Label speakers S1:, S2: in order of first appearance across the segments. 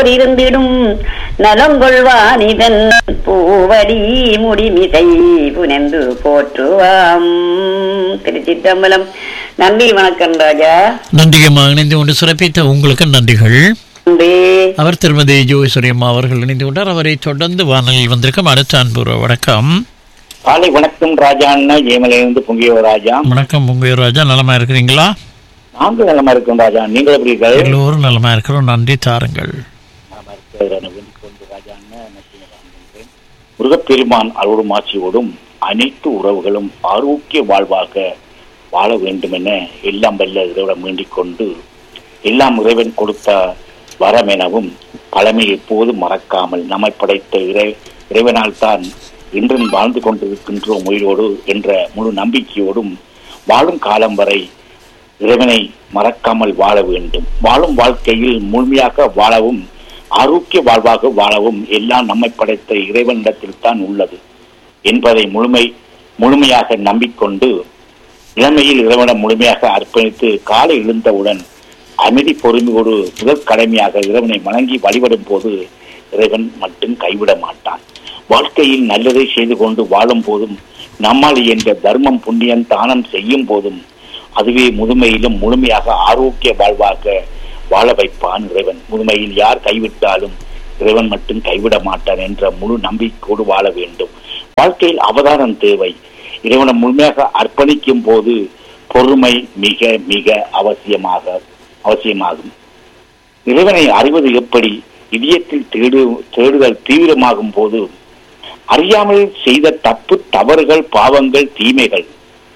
S1: போதிருந்திடும் நலங்கொள்வானிதன் பூவடி முடிமிசை புனைந்து போற்றுவாம் திருச்சிற்றம்பலம் நன்றி வணக்கம் ராஜா
S2: நன்றியம்மா இணைந்து கொண்டு சிறப்பித்த உங்களுக்கு நன்றிகள்
S1: நன்றி
S2: அவர் திருமதி ஜோகேஸ்வரியம்மா அவர்கள் இணைந்து கொண்டார் அவரை தொடர்ந்து வானொலியில் வந்திருக்கும் அடுத்த அன்பு வணக்கம்
S3: காலை வணக்கம் ராஜா அண்ணா ஏமலையிலிருந்து பொங்கிய ராஜா
S2: வணக்கம் உங்க ராஜா நலமா இருக்கிறீங்களா
S3: நாங்கள் நலமா இருக்கோம் ராஜா நீங்கள் எப்படி இருக்கீர்கள்?
S2: எல்லோரும் நலமா இருக்கிறோம் நன்றி தாருங்கள்
S3: நலமா இருக்கிறேன் என வேண்டிக் கொண்டு ராஜா அண்ணா நன்றி வணங்குகின்றேன். முருகப்பெருமான் அருளும் ஆட்சியோடும் அனைத்து உறவுகளும் ஆரோக்கிய வாழ்வாக வாழ வேண்டும் என எல்லாம் வல்ல இறைவனை வேண்டிக் கொண்டு எல்லாம் இறைவன் கொடுத்த வரம் எனவும் பழமை எப்போதும் மறக்காமல் நம்மை படைத்த இறை இறைவனால் தான் இன்றும் வாழ்ந்து கொண்டிருக்கின்றோம் உயிரோடு என்ற முழு நம்பிக்கையோடும் வாழும் காலம் வரை இறைவனை மறக்காமல் வாழ வேண்டும் வாழும் வாழ்க்கையில் முழுமையாக வாழவும் ஆரோக்கிய வாழ்வாக வாழவும் எல்லாம் நம்மை படைத்த இறைவனிடத்தில் தான் உள்ளது என்பதை முழுமை முழுமையாக நம்பிக்கொண்டு இளமையில் இறைவனை முழுமையாக அர்ப்பணித்து காலை எழுந்தவுடன் அமைதி பொறுமையோடு முதல் கடமையாக இறைவனை வணங்கி வழிபடும் போது இறைவன் மட்டும் கைவிட மாட்டான் வாழ்க்கையில் நல்லதை செய்து கொண்டு வாழும் போதும் நம்மால் என்ற தர்மம் புண்ணியம் தானம் செய்யும் போதும் அதுவே முதுமையிலும் முழுமையாக ஆரோக்கிய வாழ்வாக வாழ வைப்பான் இறைவன் முதுமையில் யார் கைவிட்டாலும் இறைவன் மட்டும் கைவிட மாட்டான் என்ற முழு நம்பிக்கையோடு வாழ வேண்டும் வாழ்க்கையில் அவதானம் தேவை இறைவனை முழுமையாக அர்ப்பணிக்கும் போது பொறுமை மிக மிக அவசியமாக அவசியமாகும் இறைவனை அறிவது எப்படி இதயத்தில் தேடு தேடுதல் தீவிரமாகும் போது அறியாமல் செய்த தப்பு தவறுகள் பாவங்கள் தீமைகள்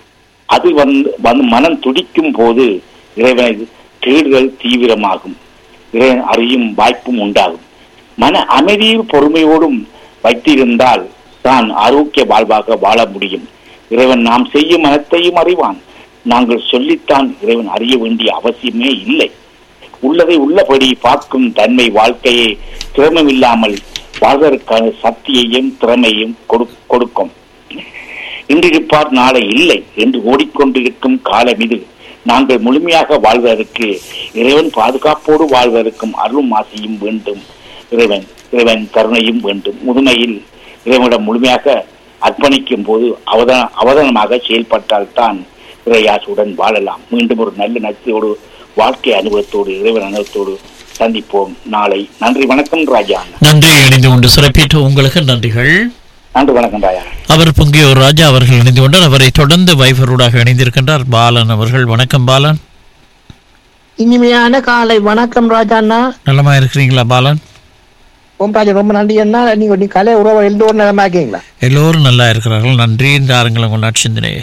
S3: அது வந்து வந்து மனம் துடிக்கும் போது இறைவனை தேடுதல் தீவிரமாகும் இறைவன் அறியும் வாய்ப்பும் உண்டாகும் மன அமைதியும் பொறுமையோடும் வைத்திருந்தால் தான் ஆரோக்கிய வாழ்வாக வாழ முடியும் இறைவன் நாம் செய்யும் அனைத்தையும் அறிவான் நாங்கள் சொல்லித்தான் இறைவன் அறிய வேண்டிய அவசியமே இல்லை உள்ளதை உள்ளபடி பார்க்கும் தன்மை வாழ்க்கையை திறமமில்லாமல் வாழ்வதற்கான சக்தியையும் திறமையும் கொடு- கொடுக்கும் இன்றிருப்பார் நாளை இல்லை என்று ஓடிக்கொண்டிருக்கும் காலம் இது நாங்கள் முழுமையாக வாழ்வதற்கு இறைவன் பாதுகாப்போடு வாழ்வதற்கும் அருளும் ஆசையும் வேண்டும் இறைவன் இறைவன் கருணையும் வேண்டும் முதுமையில் இறைவனிடம் முழுமையாக அர்ப்பணிக்கும் போது அவதான அவதானமாக செயல்பட்டால்தான் இறையாசுடன் வாழலாம் மீண்டும் ஒரு நல்ல நட்போடு வாழ்க்கை அனுபவத்தோடு இறைவன் அனுபவத்தோடு சந்திப்போம் நாளை நன்றி வணக்கம் ராஜா
S2: நன்றி இணைந்து கொண்டு சிறப்பித்த உங்களுக்கு நன்றிகள்
S3: நன்றி வணக்கம் ராஜா
S2: அவர் பொங்கியோர் ராஜா அவர்கள் இணைந்து கொண்டார் அவரை தொடர்ந்து வைஃபரோடாக இணைந்திருக்கின்றார் பாலன் அவர்கள் வணக்கம் பாலன்
S4: இனிமையான காலை வணக்கம் ராஜா அண்ணா
S2: நலமா இருக்கிறீங்களா பாலன்
S4: ஓம் ராஜா ரொம்ப நன்றி அண்ணா நீங்க நீ கலை உறவு எல்லோரும் நிலமா இருக்கீங்களா
S2: எல்லோரும் நல்லா இருக்கிறார்கள் நன்றி தாருங்கள் உங்கள் நற்சிந்தனையை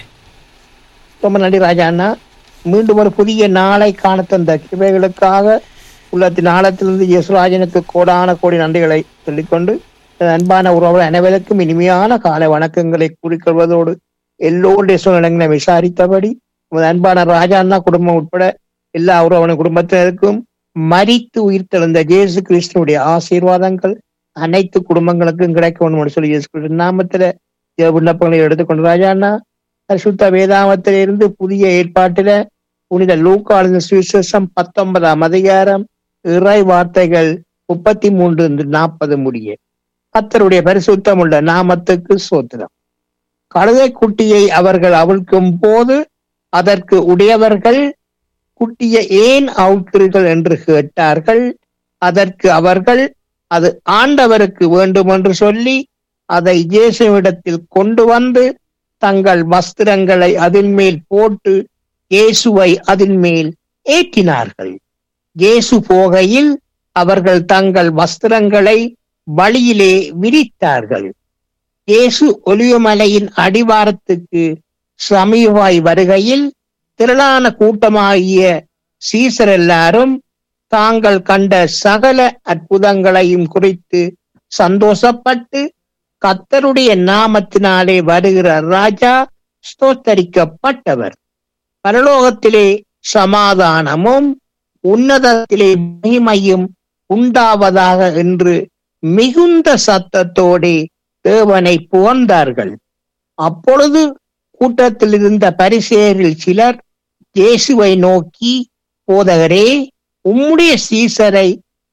S4: ரொம்ப நன்றி ராஜா அண்ணா மீண்டும் ஒரு புதிய நாளை காண தந்த கிருபைகளுக்காக உள்ளத்தின் ஆழத்திலிருந்து யசுராஜனுக்கு கோடான கோடி நன்றிகளை சொல்லிக்கொண்டு எனது அன்பான உறவுகள் அனைவருக்கும் இனிமையான காலை வணக்கங்களை கூறிக்கொள்வதோடு எல்லோருடைய சூழ்நிலைகளை விசாரித்தபடி உமது அன்பான ராஜா அண்ணா குடும்பம் உட்பட எல்லா உறவன குடும்பத்தினருக்கும் மரித்து உயிர் தெழுந்த இயேசு கிறிஸ்துனுடைய ஆசீர்வாதங்கள் அனைத்து குடும்பங்களுக்கும் கிடைக்க வேண்டும் என்று சொல்லி இயேசு கிறிஸ்து நாமத்துல இந்த விண்ணப்பங்களை எடுத்துக்கொண்டு ராஜா அண்ணா பரிசுத்த வேதாமத்திலிருந்து புதிய ஏற்பாட்டில புனித லூக்காளின் சுவிசேஷம் பத்தொன்பதாம் அதிகாரம் இறை வார்த்தைகள் முப்பத்தி மூன்று நாற்பது முடிய கத்தருடைய பரிசுத்தம் உள்ள நாமத்துக்கு சோத்திரம் கழுதை குட்டியை அவர்கள் அவிழ்க்கும் போது அதற்கு உடையவர்கள் குட்டியை ஏன் அவுக்கிறீர்கள் என்று கேட்டார்கள் அதற்கு அவர்கள் அது ஆண்டவருக்கு வேண்டும் என்று சொல்லி அதை இயேசுவிடத்தில் கொண்டு வந்து தங்கள் வஸ்திரங்களை அதின் மேல் போட்டு இயேசுவை அதின் மேல் ஏற்றினார்கள் இயேசு போகையில் அவர்கள் தங்கள் வஸ்திரங்களை வழியிலே விரித்தார்கள் இயேசு ஒலிவமலையின் அடிவாரத்துக்கு சமீபாய் வருகையில் திரளான கூட்டமாகிய சீசர் எல்லாரும் தாங்கள் கண்ட சகல அற்புதங்களையும் குறித்து சந்தோஷப்பட்டு கத்தருடைய நாமத்தினாலே வருகிற ராஜா ஸ்தோத்தரிக்கப்பட்டவர் பரலோகத்திலே சமாதானமும் உன்னதத்திலே மகிமையும் உண்டாவதாக என்று மிகுந்த சத்தத்தோடே தேவனை புகழ்ந்தார்கள் அப்பொழுது கூட்டத்தில் இருந்த பரிசேரில் சிலர் இயேசுவை நோக்கி போதகரே உம்முடைய சீசரை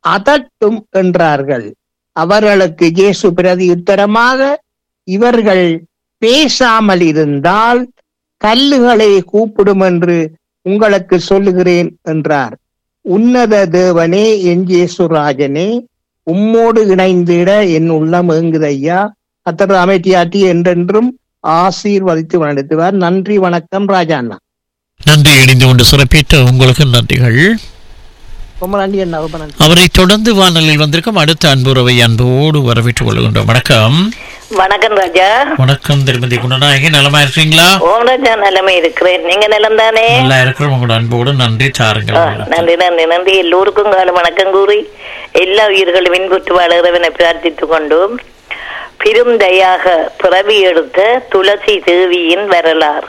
S4: அதட்டும் என்றார்கள் அவர்களுக்கு இயேசு பிரதி உத்தரமாக இவர்கள் பேசாமல் இருந்தால் கல்லுகளை கூப்பிடும் என்று உங்களுக்கு சொல்லுகிறேன் என்றார் உன்னத தேவனே என் இயேசுராஜனே உம்மோடு இணைந்திட என் உள்ளம் ஏங்குதையா கத்தர் அமைதியாட்டி என்றென்றும் ஆசீர்வதித்து நடத்துவார் நன்றி வணக்கம் ராஜா அண்ணா
S2: நன்றி இணைந்து கொண்டு சிறப்பித்த உங்களுக்கு நன்றிகள்
S4: ரொம்ப நன்றி அண்ணா ரொம்ப நன்றி
S2: அவரை தொடர்ந்து வானலில் வந்திருக்கும் அடுத்த அன்புறவை அன்போடு வரவேற்றுக் கொள்கின்றோம் வணக்கம்
S5: வணக்கம் ராஜா
S2: வணக்கம் திருமதி குணநாயகி நலமா இருக்கீங்களா
S5: ஓம் ராஜா நிலைமை இருக்கிறேன் நீங்க நிலம் தானே
S2: நல்லா இருக்கிறோம் உங்களோட அன்போடு நன்றி தாருங்கள்
S5: நன்றி நன்றி நன்றி எல்லோருக்கும் கால வணக்கம் கூறி எல்லா உயிர்களும் இன்புற்று வாழ்கிறவனை பிரார்த்தித்துக் கொண்டும் பெருந்தயாக பிறவி எடுத்த துளசி தேவியின் வரலாறு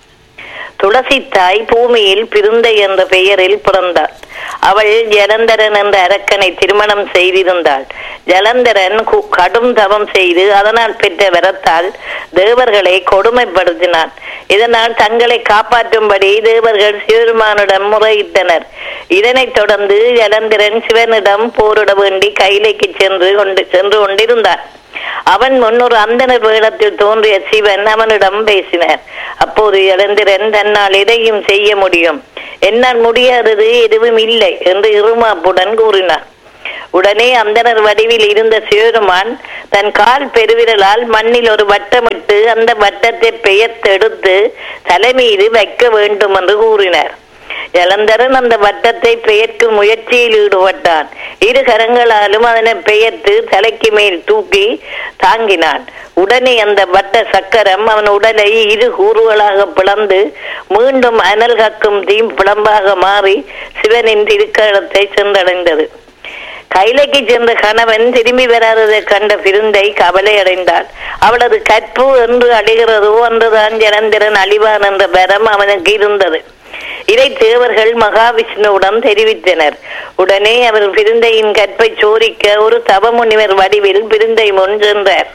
S5: துளசி தாய் பூமியில் பிருந்தை என்ற பெயரில் பிறந்தாள் அவள் ஜலந்தரன் என்ற அரக்கனை திருமணம் செய்திருந்தாள் ஜலந்தரன் கு- கடும் தவம் செய்து அதனால் பெற்ற வரத்தால் தேவர்களை கொடுமைப்படுத்தினான் இதனால் தங்களை காப்பாற்றும்படி தேவர்கள் சிவருமானிடம் முறையிட்டனர் இதனைத் தொடர்ந்து ஜலந்தரன் சிவனிடம் போரிட வேண்டி கைலைக்கு சென்று கொண்டு சென்று கொண்டிருந்தான் அவன் முன்னொரு அந்தனர் வேடத்தில் தோன்றிய சிவன் அவனிடம் பேசினார் அப்போது இளந்திரன் தன்னால் எதையும் செய்ய முடியும் என்னால் முடியாதது எதுவும் இல்லை என்று இருமாப்புடன் கூறினான் உடனே அந்தனர் வடிவில் இருந்த சிவருமான் தன் கால் பெருவிரலால் மண்ணில் ஒரு வட்டமிட்டு அந்த வட்டத்தை பெயர்த்தெடுத்து தலைமீது வைக்க வேண்டும் என்று கூறினார் ஜலந்தரன் அந்த வட்டத்தை பெயர்க்கும் முயற்சியில் ஈடுபட்டான் இரு கரங்களாலும் அதனை பெயர்த்து தலைக்கு மேல் தூக்கி தாங்கினான் உடனே அந்த வட்ட சக்கரம் அவன் உடலை இரு கூறுகளாக பிளந்து மீண்டும் அனல் கக்கும் தீ பிளம்பாக மாறி சிவனின் திருக்கழத்தை சென்றடைந்தது கைலைக்கு சென்ற கணவன் திரும்பி வராததை கண்ட பிருந்தை கவலை அடைந்தாள் அவளது கற்பு என்று அழிகிறதோ அன்றுதான் ஜலந்திரன் அழிவான் என்ற பரம் அவனுக்கு இருந்தது இதை தேவர்கள் மகாவிஷ்ணுவுடன் தெரிவித்தனர் உடனே அவர் பிருந்தையின் கற்பை சோரிக்க ஒரு தவமுனிவர் வடிவில் பிருந்தை முன் சென்றார்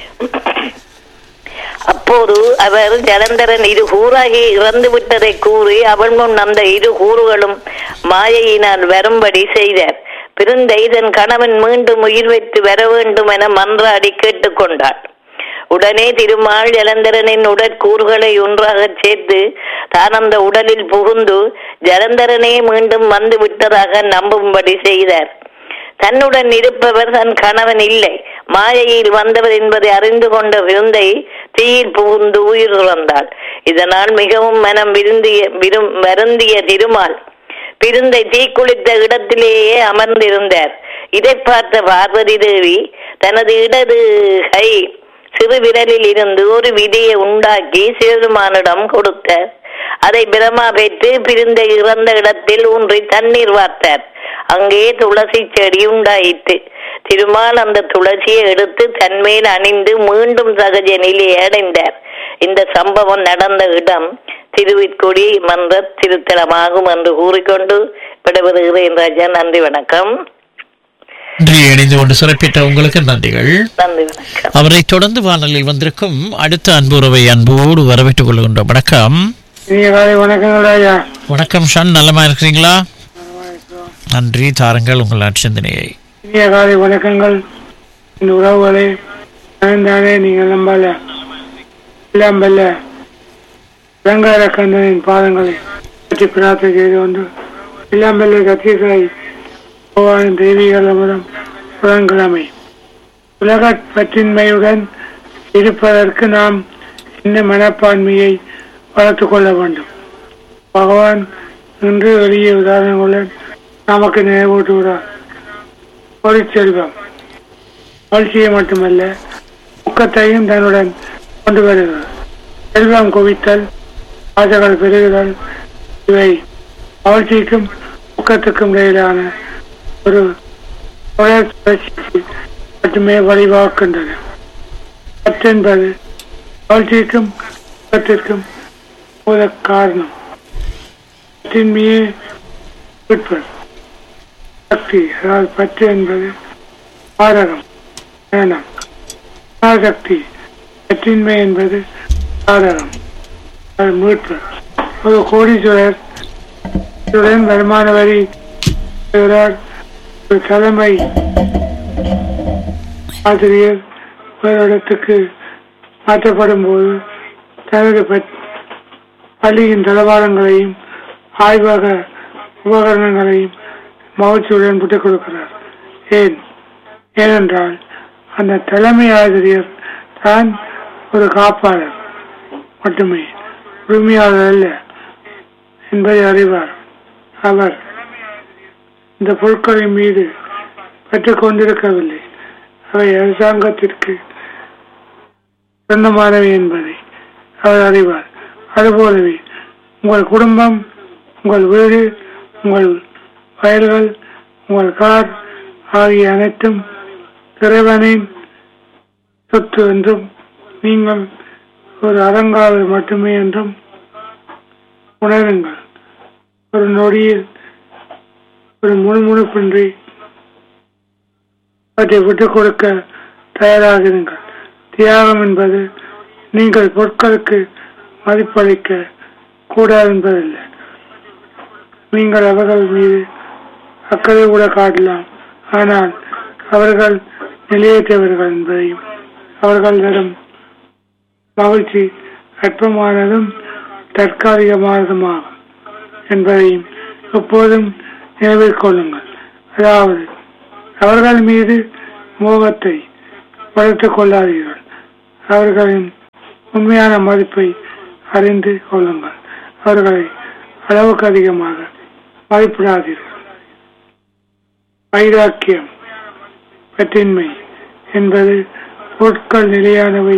S5: அப்போது அவர் ஜலந்தரன் இரு கூறாகி இறந்து விட்டதை கூறி அவள் முன் அந்த இரு கூறுகளும் மாயையினால் வரும்படி செய்தார் பிருந்தை தன் கணவன் மீண்டும் உயிர் வைத்து வர வேண்டும் என மன்றாடி கேட்டுக்கொண்டாள் உடனே திருமால் ஜலந்தரனின் உடற்கூறுகளை ஒன்றாக சேர்த்து தான் அந்த உடலில் புகுந்து ஜலந்தரனே மீண்டும் வந்து விட்டதாக நம்பும்படி செய்தார் தன்னுடன் இருப்பவர் தன் கணவன் இல்லை மாயையில் வந்தவர் என்பதை அறிந்து கொண்ட விருந்தை தீயில் புகுந்து உயிர் துறந்தாள் இதனால் மிகவும் மனம் விருந்திய விரும் வருந்திய திருமால் பிருந்தை தீக்குளித்த இடத்திலேயே அமர்ந்திருந்தார் இதை பார்த்த பார்வதி தேவி தனது இடது கை சிறு விரலில் இருந்து ஒரு விதியை உண்டாக்கி சிவருமானிடம் கொடுத்தார் அதை பிரமா பெற்று பிரிந்த இறந்த இடத்தில் ஊன்றி தண்ணீர் வார்த்தார் அங்கே துளசி செடி உண்டாயிற்று திருமால் அந்த துளசியை எடுத்து தன்மேல் அணிந்து மீண்டும் சகஜ நிலையை அடைந்தார் இந்த சம்பவம் நடந்த இடம் திருவிற்குடி மன்ற திருத்தலமாகும் என்று கூறிக்கொண்டு விடைபெறுகிறேன் ராஜா நன்றி வணக்கம்
S2: நன்றி இணைந்து கொண்டு சிறப்பித்த உங்களுக்கு நன்றிகள்
S5: நன்றி வணக்கம்
S2: அவரை தொடர்ந்து வானலில் வந்திருக்கும் அடுத்த அன்புறவை அன்போடு வரவேற்றுக் கொள்கின்றோம் வணக்கம்
S6: இனிய காலை வணக்கங்கள் ராஜா
S2: வணக்கம் ஷன் நலமா இருக்கிறீங்களா நன்றி தாருங்கள் உங்கள் அச்சந்தனையை
S6: இனிய காலை வணக்கங்கள் இந்த உறவுகளை தானே நீங்கள் நம்பல எல்லாம் வல்ல வெங்காய கந்தனின் பாதங்களை பற்றி பிரார்த்தனை செய்து கொண்டு எல்லாம் வல்ல கத்திரிக்காய் பகவானின் தெய்வீக அமுதம் புதன்கிழமை உலக பற்றின்மையுடன் இருப்பதற்கு நாம் இந்த மனப்பான்மையை வளர்த்துக் கொள்ள வேண்டும் பகவான் இன்று எளிய உதாரணங்களுடன் நமக்கு நினைவூட்டுகிறார் பொருட்செல்வம் மகிழ்ச்சியை மட்டுமல்ல ஊக்கத்தையும் தன்னுடன் கொண்டு வருகிறது செல்வம் குவித்தல் ஆசைகள் பெருகுதல் இவை மகிழ்ச்சிக்கும் ஊக்கத்துக்கும் இடையிலான ஒரு தொடர் சுழற்சிக்கு மட்டுமே வழிவகுக்கின்றன பற்றென்பது மகிழ்ச்சிக்கும் ஊக்கத்திற்கும் மூல காரணம் பற்றின்மையே விற்பது சக்தி அதாவது பற்று என்பது ஆரகம் ஏனம் சக்தி பற்றின்மை என்பது ஆரகம் அது மீட்பு ஒரு கோடீஸ்வரர் இத்துடன் வருமான வரி பெறுகிறார் ஒரு தலைமை ஆசிரியர் வேறு இடத்துக்கு மாற்றப்படும் போது தனது பட்- பள்ளியின் தளவாடங்களையும் ஆய்வக உபகரணங்களையும் மகிழ்ச்சியுடன் விட்டுக் கொடுக்கிறார் ஏன் ஏனென்றால் அந்த தலைமை ஆசிரியர் தான் ஒரு காப்பாளர் மட்டுமே உரிமையாளர் அல்ல என்பதை அறிவார் அவர் இந்த பொருட்களின் மீது பெற்றுக் கொண்டிருக்கவில்லை அவை அரசாங்கத்திற்கு சொந்தமானவை என்பதை அவர் அறிவார் அதுபோலவே உங்கள் குடும்பம் உங்கள் வீடு உங்கள் வயல்கள் உங்கள் கார் ஆகிய அனைத்தும் இறைவனின் சொத்து என்றும் நீங்கள் ஒரு அறங்காவல் மட்டுமே என்றும் உணருங்கள் ஒரு நொடியில் ஒரு முணுமுணுப்பின்றி அவற்றை விட்டுக் கொடுக்க தயாராகிறீர்கள் தியாகம் என்பது நீங்கள் பொருட்களுக்கு மதிப்பளிக்க கூடாது என்பதில்லை நீங்கள் அவர்கள் மீது அக்கறை கூட காட்டலாம் ஆனால் அவர்கள் நிலையற்றவர்கள் என்பதையும் அவர்கள் தரும் மகிழ்ச்சி அற்பமானதும் தற்காலிகமானதுமாகும் என்பதையும் எப்போதும் நினைவில் கொள்ளுங்கள் அதாவது அவர்கள் மீது மோகத்தை வளர்த்துக் கொள்ளாதீர்கள் அவர்களின் உண்மையான மதிப்பை அறிந்து கொள்ளுங்கள் அவர்களை அளவுக்கு அதிகமாக மதிப்பிடாதீர்கள் வைராக்கியம் பற்றின்மை என்பது பொருட்கள் நிலையானவை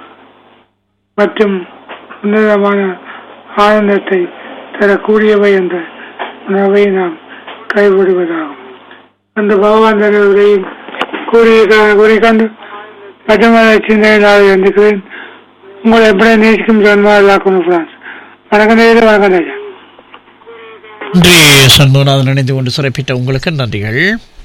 S6: மற்றும் உன்னதமான ஆனந்தத்தை தரக்கூடியவை என்ற உணர்வை நாம் கைவிடுவதாகும் அந்த பகவான் தனது உரையில் கூறிய கூறிக்கொண்டு பட்டமர சிந்தனையாக இருந்துக்கிறேன் உங்களை எப்படி நேசிக்கும் ஜன்மாலாக்கணும் பிரான்ஸ் வணக்கம் நேயர்களே, வணக்கம் ராஜா
S2: நன்றி சண்முகநாதன் இணைந்து கொண்டு சிறப்பித்த உங்களுக்கு நன்றிகள்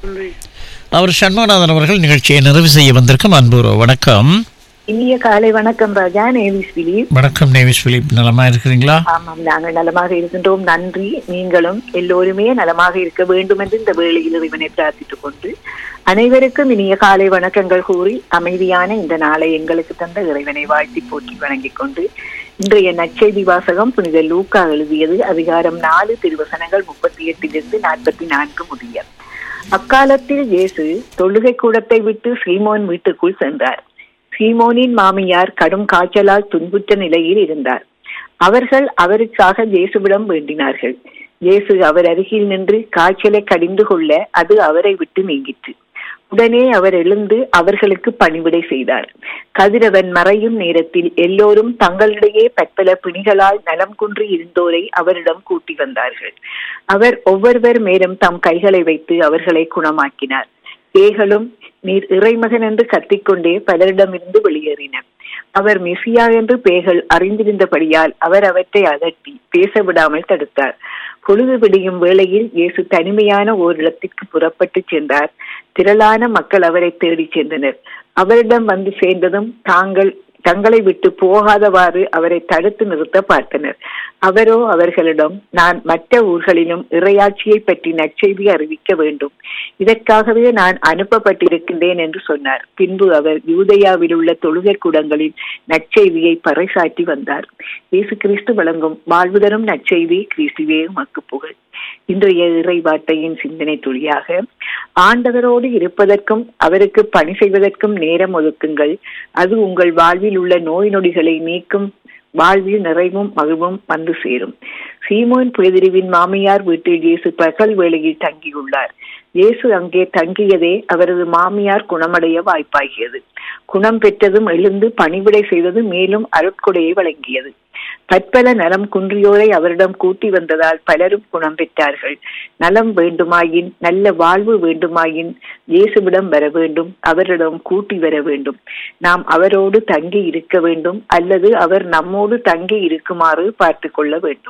S2: அவர் சண்முகநாதன் அவர்கள் நிகழ்ச்சியை நிறைவு செய்ய வந்திருக்கும் அன்பு வணக்கம்
S7: இனிய காலை வணக்கம் ராஜா நேவிஸ் பிலிப்
S2: வணக்கம் நேவிஸ் பிலிப் நலமா இருக்கிறீங்களா
S7: ஆமாம் நாங்கள் நலமாக இருக்கின்றோம் நன்றி நீங்களும் எல்லோருமே நலமாக இருக்க வேண்டும் என்று இந்த வேளையில் இறைவனை பிரார்த்தித்துக் கொண்டு அனைவருக்கும் இனிய காலை வணக்கங்கள் கூறி அமைதியான இந்த நாளை எங்களுக்கு தந்த இறைவனை வாழ்த்தி போற்றி வணங்கிக் கொண்டு இன்றைய நற்செய்தி வாசகம் புனித லூக்கா எழுதியது அதிகாரம் நாலு திருவசனங்கள் முப்பத்தி எட்டிலிருந்து நாற்பத்தி நான்கு முடிய அக்காலத்தில் இயேசு தொழுகை கூடத்தை விட்டு சீமோன் வீட்டுக்குள் சென்றார் சீமோனின் மாமியார் கடும் காய்ச்சலால் துன்புற்ற நிலையில் இருந்தார் அவர்கள் அவருக்காக இயேசுவிடம் வேண்டினார்கள் இயேசு அவர் அருகில் நின்று காய்ச்சலை கடிந்து கொள்ள அது அவரை விட்டு நீங்கிற்று உடனே அவர் எழுந்து அவர்களுக்கு பணிவிடை செய்தார் கதிரவன் மறையும் நேரத்தில் எல்லோரும் தங்களிடையே பற்பல பிணிகளால் நலம் குன்றி இருந்தோரை அவரிடம் கூட்டி வந்தார்கள் அவர் ஒவ்வொருவர் மேலும் தம் கைகளை வைத்து அவர்களை குணமாக்கினார் பேய்களும் நீர் இறைமகன் என்று கத்திக்கொண்டே பலரிடமிருந்து வெளியேறின அவர் மெசியா என்று பேய்கள் அறிந்திருந்தபடியால் அவர் அவற்றை அதட்டி பேச விடாமல் தடுத்தார் பொழுது விடியும் வேளையில் இயேசு தனிமையான ஓரிடத்திற்கு புறப்பட்டு சென்றார் திரளான மக்கள் அவரை தேடி சென்றனர் அவரிடம் வந்து சேர்ந்ததும் தாங்கள் தங்களை விட்டு போகாதவாறு அவரை தடுத்து நிறுத்த பார்த்தனர் அவரோ அவர்களிடம் நான் மற்ற ஊர்களிலும் இறையாட்சியை பற்றி நற்செய்தி அறிவிக்க வேண்டும் இதற்காகவே நான் அனுப்பப்பட்டிருக்கின்றேன் என்று சொன்னார் பின்பு அவர் யூதயாவில் உள்ள தொழுகை கூடங்களில் நற்செய்தியை பறைசாற்றி வந்தார் இயேசு கிறிஸ்து வழங்கும் வாழ்வுதரும் நற்செய்தி கிறிஸ்துவே உமக்கு புகழ் இன்றைய இறைவார்த்தையின் சிந்தனை துளியாக ஆண்டவரோடு இருப்பதற்கும் அவருக்கு பணி செய்வதற்கும் நேரம் ஒதுக்குங்கள் அது உங்கள் வாழ்வில் உள்ள நோய் நொடிகளை நீக்கும் வாழ்வில் நிறைவும் மகிழ்வும் வந்து சேரும் சீமோன் பேதிரிவின் மாமியார் வீட்டில் இயேசு பகல் வேளையில் தங்கியுள்ளார் இயேசு அங்கே தங்கியதே அவரது மாமியார் குணமடைய வாய்ப்பாகியது குணம் பெற்றதும் எழுந்து பணிவிடை செய்தது மேலும் அருட்கொடையை வழங்கியது பற்பல நலம் குன்றியோரை அவரிடம் கூட்டி வந்ததால் பலரும் குணம் பெற்றார்கள் நலம் வேண்டுமாயின் நல்ல வாழ்வு வேண்டுமாயின் இயேசுவிடம் வர வேண்டும் அவரிடம் கூட்டி வர வேண்டும் நாம் அவரோடு தங்கி இருக்க வேண்டும் அல்லது அவர் நம்மோடு தங்கி இருக்குமாறு பார்த்து கொள்ள வேண்டும்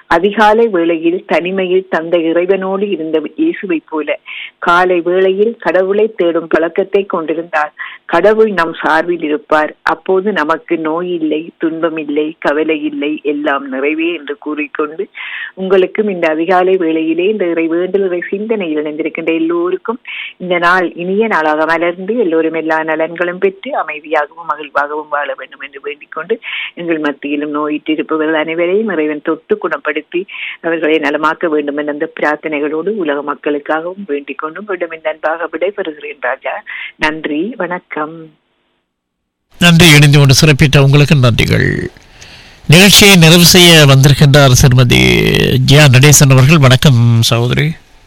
S7: அதிகாலை வேளையில் தனிமையில் தந்த இறைவனோடு இருந்த இயேசுவை போல காலை வேளையில் கடவுளை தேடும் பழக்கத்தை கொண்டிருந்தார் கடவுள் நம் சார்பில் இருப்பார் அப்போது நமக்கு நோய் இல்லை துன்பம் இல்லை கவலை இல்லை எல்லாம் நிறைவே என்று கூறிக்கொண்டு உங்களுக்கும் இந்த அதிகாலை வேளையிலே இந்த இறை வேண்டல் இறை சிந்தனையில் இணைந்திருக்கின்ற எல்லோருக்கும் இந்த நாள் இனிய நாளாக மலர்ந்து எல்லோரும் எல்லா நலன்களும் பெற்று அமைதியாகவும் மகிழ்வாகவும் வாழ வேண்டும் என்று வேண்டிக் கொண்டு எங்கள் மத்தியிலும் நோயிட்டிருப்பவர்கள் அனைவரையும் இறைவன் தொட்டு குணப்படுத்தி அவர்களை நலமாக்க வேண்டும் என்ற அந்த பிரார்த்தனைகளோடு உலக மக்களுக்காகவும் வேண்டிக் கொண்டும் மீண்டும் இந்த அன்பாக விடைபெறுகிறேன் ராஜா நன்றி வணக்கம்
S2: நன்றி இணைந்து கொண்டு சிறப்பித்த உங்களுக்கு நன்றிகள் நிகழ்ச்சியை நிறைவு செய்ய வந்திருக்கின்றார் திருமதி ஜியா நடேசன் அவர்கள் வணக்கம் சகோதரி